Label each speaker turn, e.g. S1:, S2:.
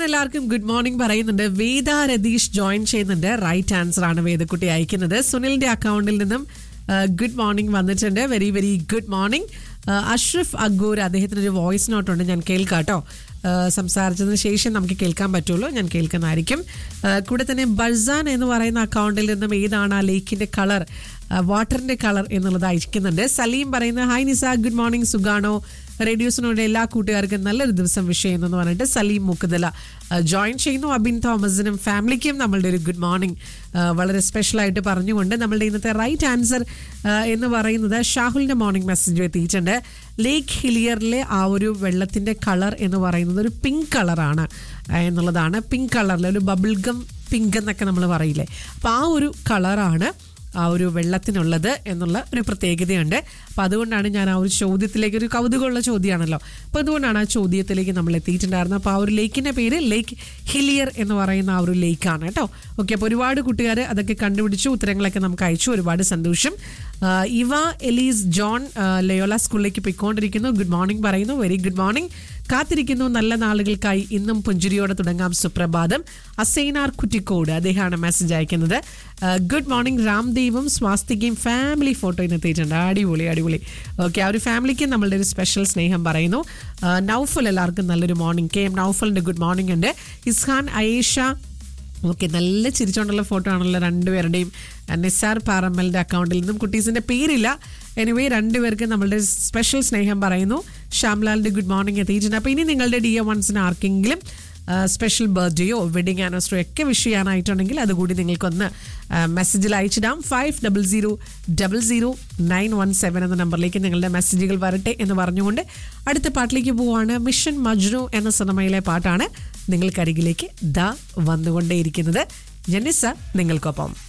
S1: എല്ലാവർക്കും good morning പറയുന്നുണ്ട് Veda Ratheesh join ചെയ്യുന്നുണ്ട് റൈറ്റ് ആൻസർ ആണ് വേദക്കുട്ടി അയക്കുന്നത് സുനിലിന്റെ അക്കൗണ്ടിൽ നിന്നും ഗുഡ് മോർണിംഗ് വന്നിട്ടുണ്ട് very very good morning Ashraf Agoor അദ്ദേഹത്തിന് ഒരു വോയിസ് നോട്ട് ഉണ്ട് ഞാൻ കേൾക്കാം കേട്ടോ സംസാരിച്ചതിന് ശേഷം നമുക്ക് കേൾക്കാൻ പറ്റുള്ളൂ ഞാൻ കേൾക്കുന്നതായിരിക്കും ആ, കൂടെ തന്നെ ബൾസാൻ എന്ന് പറയുന്ന അക്കൗണ്ടിൽ നിന്നും ഏതാണ് ആ ലേക്കിന്റെ കളർ വാട്ടറിന്റെ കളർ എന്നുള്ളത് അയക്കുന്നുണ്ട് സലീം പറയുന്ന ഹായ് നിസ ഗുഡ് മോർണിംഗ് സുഗാണോ റേഡിയോസിനോട് എല്ലാ കൂട്ടുകാർക്കും നല്ലൊരു ദിവസം വിഷ് ചെയ്യുന്നു എന്ന് പറഞ്ഞിട്ട് സലീം മുക്കുതല ജോയിൻ ചെയ്യുന്നു അബിൻ തോമസിനും ഫാമിലിക്കും നമ്മളുടെ ഒരു ഗുഡ് മോർണിംഗ് വളരെ സ്പെഷ്യൽ ആയിട്ട് പറഞ്ഞുകൊണ്ട് നമ്മളുടെ ഇന്നത്തെ റൈറ്റ് ആൻസർ എന്ന് പറയുന്നത് ഷാഹുലിന്റെ മോർണിംഗ് മെസ്സേജ് എത്തിയിട്ടുണ്ട് ലേക്ക് ഹിലിയറിലെ ആ ഒരു വെള്ളത്തിന്റെ കളർ എന്ന് പറയുന്നത് ഒരു പിങ്ക് കളറാണ് എന്നുള്ളതാണ് പിങ്ക് കളറിൽ ഒരു ബബിൾ ഗം പിങ്ക് എന്നൊക്കെ നമ്മൾ പറയില്ലേ അപ്പോൾ ആ ഒരു കളറാണ് ആ ഒരു വെള്ളത്തിനുള്ളത് എന്നുള്ള ഒരു പ്രത്യേകതയുണ്ട് അപ്പം അതുകൊണ്ടാണ് ഞാൻ ആ ഒരു ചോദ്യത്തിലേക്ക് ഒരു കൗതുകമുള്ള ചോദ്യമാണല്ലോ അപ്പോൾ അതുകൊണ്ടാണ് ആ ചോദ്യത്തിലേക്ക് നമ്മൾ എത്തിയിട്ടുണ്ടായിരുന്നത് അപ്പോൾ ആ ഒരു ലേക്കിൻ്റെ പേര് ലേക്ക് ഹിലിയർ എന്ന് പറയുന്ന ആ ഒരു ലേക്കാണ് കേട്ടോ ഓക്കെ അപ്പോൾ ഒരുപാട് കൂട്ടുകാർ അതൊക്കെ കണ്ടുപിടിച്ചു ഉത്തരങ്ങളൊക്കെ നമുക്ക് അയച്ചു ഒരുപാട് സന്തോഷം ആ, ഇവ എലീസ് ജോൺ ആ, ലയോല സ്കൂളിലേക്ക് പോയിക്കൊണ്ടിരിക്കുന്നു ഗുഡ് മോർണിംഗ് പറയുന്നു വെരി ഗുഡ് മോർണിംഗ് കാത്തിരിക്കുന്നു നല്ല നാളുകൾക്കായി ഇന്നും പുഞ്ചിരിയോടെ തുടങ്ങാം സുപ്രഭാതം അസൈനാർ കുറ്റിക്കോട് അദ്ദേഹമാണ് മെസ്സേജ് അയക്കുന്നത് ഗുഡ് മോർണിംഗ് രാംദേവും സ്വാസ്തികയും ഫാമിലി ഫോട്ടോ ഇന്ന് എത്തിയിട്ടുണ്ട് അടിപൊളി അടിപൊളി ഓക്കെ ആ ഒരു ഫാമിലിക്ക് നമ്മളുടെ ഒരു സ്പെഷ്യൽ സ്നേഹം പറയുന്നു ആ, നൗഫൽ എല്ലാവർക്കും നല്ലൊരു മോർണിംഗ് കെ എം നൗഫലിന്റെ ഗുഡ് മോർണിംഗ് ഉണ്ട് ഇസ്ഹാൻ അയേഷ ഓക്കെ നല്ല ചിരിച്ചോണ്ടുള്ള ഫോട്ടോ ആണല്ലോ രണ്ടുപേരുടെയും നിസാർ പാറമ്മലിന്റെ അക്കൗണ്ടിൽ നിന്നും കുട്ടീസിന്റെ പേരില്ല എനിവേ രണ്ടുപേർക്ക് നമ്മളുടെ സ്പെഷ്യൽ സ്നേഹം പറയുന്നു ശ്യാംലാലിന്റെ ഗുഡ് മോർണിംഗ് എത്തിയിട്ടുണ്ട് അപ്പോൾ ഇനി നിങ്ങളുടെ ഡി എ വൺസിന് ആർക്കെങ്കിലും സ്പെഷ്യൽ ബർത്ത്ഡേയോ വെഡിങ് ആനിവേഴ്സറിയോ ഒക്കെ വിഷ് ചെയ്യാനായിട്ടുണ്ടെങ്കിൽ അതുകൂടി നിങ്ങൾക്കൊന്ന് മെസ്സേജിൽ അയച്ചിടാം five double zero double zero nine one seven എന്ന നമ്പറിലേക്ക് നിങ്ങളുടെ മെസ്സേജുകൾ വരട്ടെ എന്ന് പറഞ്ഞുകൊണ്ട് അടുത്ത പാട്ടിലേക്ക് പോവാണ് മിഷൻ മജ്നു എന്ന സിനിമയിലെ പാട്ടാണ് നിങ്ങൾക്കരികിലേക്ക് ദ വന്നുകൊണ്ടേയിരിക്കുന്നത് ജനിസ നിങ്ങൾക്കൊപ്പം